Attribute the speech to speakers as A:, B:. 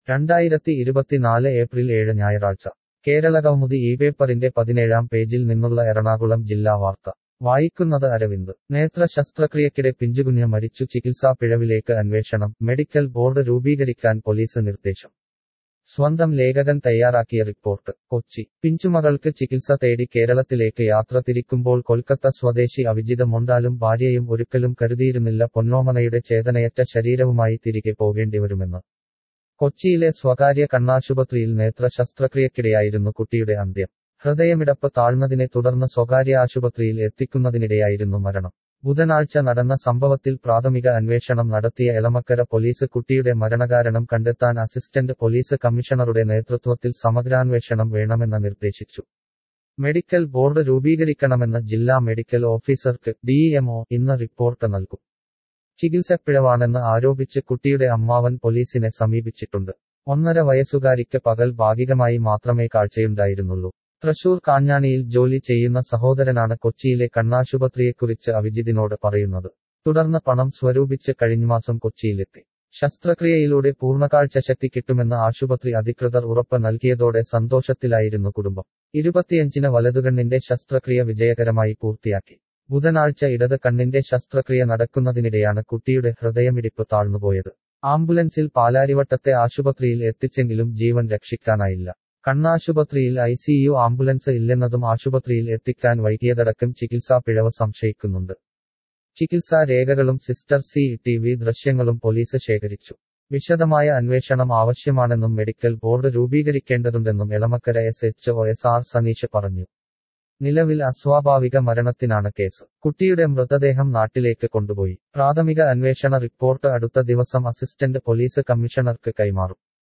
A: രണ്ടായിരത്തി ഇരുപത്തിനാല് ഏപ്രിൽ ഏഴ് ഞായറാഴ്ച കേരളകൗമുദി ഈ പേപ്പറിന്റെ പതിനേഴാം പേജിൽ നിന്നുള്ള എറണാകുളം ജില്ലാ വാർത്ത വായിക്കുന്നത് അരവിന്ദ് നേത്ര ശസ്ത്രക്രിയക്കിടെ പിഞ്ചുകുഞ്ഞ് മരിച്ചു ചികിത്സാ പിഴവിലേക്ക് അന്വേഷണം മെഡിക്കൽ ബോർഡ് രൂപീകരിക്കാൻ പോലീസ് നിർദ്ദേശം സ്വന്തം ലേഖകൻ തയ്യാറാക്കിയ റിപ്പോർട്ട് കൊച്ചി പിഞ്ചുമകൾക്ക് ചികിത്സ തേടി കേരളത്തിലേക്ക് യാത്ര തിരിക്കുമ്പോൾ കൊൽക്കത്ത സ്വദേശി അവിജിത മൊണ്ടാലും ഭാര്യയും ഒരിക്കലും കരുതിയിരുന്നില്ല പൊന്നോമനയുടെ ചേതനയറ്റ ശരീരവുമായി തിരികെ പോകേണ്ടിവരുമെന്ന് കൊച്ചിയിലെ സ്വകാര്യ കണ്ണാശുപത്രിയിൽ നേത്ര ശസ്ത്രക്രിയക്കിടെയായിരുന്നു കുട്ടിയുടെ അന്ത്യം ഹൃദയമിടപ്പ് താഴ്ന്നതിനെ തുടർന്ന് സ്വകാര്യ ആശുപത്രിയിൽ എത്തിക്കുന്നതിനിടെയായിരുന്നു മരണം ബുധനാഴ്ച നടന്ന സംഭവത്തിൽ പ്രാഥമിക അന്വേഷണം നടത്തിയ എളമക്കര പോലീസ് കുട്ടിയുടെ മരണകാരണം കണ്ടെത്താൻ അസിസ്റ്റന്റ് പോലീസ് കമ്മീഷണറുടെ നേതൃത്വത്തിൽ സമഗ്രാന്വേഷണം വേണമെന്ന് നിർദ്ദേശിച്ചു മെഡിക്കൽ ബോർഡ് രൂപീകരിക്കണമെന്ന് ജില്ലാ മെഡിക്കൽ ഓഫീസർക്ക് ഡിഇഎംഒ ഇന്ന് റിപ്പോർട്ട് നൽകും ചികിത്സപ്പിഴവാണെന്ന് ആരോപിച്ച് കുട്ടിയുടെ അമ്മാവൻ പോലീസിനെ സമീപിച്ചിട്ടുണ്ട് ഒന്നര വയസ്സുകാരിക്ക് പകൽ ഭാഗികമായി മാത്രമേ കാഴ്ചയുണ്ടായിരുന്നുള്ളൂ തൃശൂർ കാഞ്ഞാണിയിൽ ജോലി ചെയ്യുന്ന സഹോദരനാണ് കൊച്ചിയിലെ കണ്ണാശുപത്രിയെക്കുറിച്ച് അഭിജിതിനോട് പറയുന്നത് തുടർന്ന് പണം സ്വരൂപിച്ച് കഴിഞ്ഞമാസം കൊച്ചിയിലെത്തി ശസ്ത്രക്രിയയിലൂടെ പൂർണ്ണകാഴ്ച ശക്തി കിട്ടുമെന്ന് ആശുപത്രി അധികൃതർ ഉറപ്പ് നൽകിയതോടെ സന്തോഷത്തിലായിരുന്നു കുടുംബം ഇരുപത്തിയഞ്ചിന് വലതുകണ്ണിന്റെ ശസ്ത്രക്രിയ വിജയകരമായി പൂർത്തിയാക്കി ബുധനാഴ്ച ഇടത് കണ്ണിന്റെ ശസ്ത്രക്രിയ നടക്കുന്നതിനിടെയാണ് കുട്ടിയുടെ ഹൃദയമിടിപ്പ് താഴ്ന്നുപോയത് ആംബുലൻസിൽ പാലാരിവട്ടത്തെ ആശുപത്രിയിൽ എത്തിച്ചെങ്കിലും ജീവൻ രക്ഷിക്കാനായില്ല കണ്ണാശുപത്രിയിൽ ഐസിയു ആംബുലൻസ് ഇല്ലെന്നതും ആശുപത്രിയിൽ എത്തിക്കാൻ വൈകിയതടക്കം ചികിത്സാ പിഴവ് സംശയിക്കുന്നുണ്ട് ചികിത്സാ രേഖകളും സിസ്റ്റർ സി ടി വി ദൃശ്യങ്ങളും പോലീസ് ശേഖരിച്ചു വിശദമായ അന്വേഷണം ആവശ്യമാണെന്നും മെഡിക്കൽ ബോർഡ് രൂപീകരിക്കേണ്ടതുണ്ടെന്നും Elamakkara S H O S R Saneesh പറഞ്ഞു നിലവിൽ അസ്വാഭാവിക മരണത്തിനാണ് കേസ് കുട്ടിയുടെ മൃതദേഹം നാട്ടിലേക്ക് കൊണ്ടുപോയി പ്രാഥമിക അന്വേഷണ റിപ്പോർട്ട് അടുത്ത ദിവസം അസിസ്റ്റന്റ് പോലീസ് കമ്മീഷണർക്ക് കൈമാറും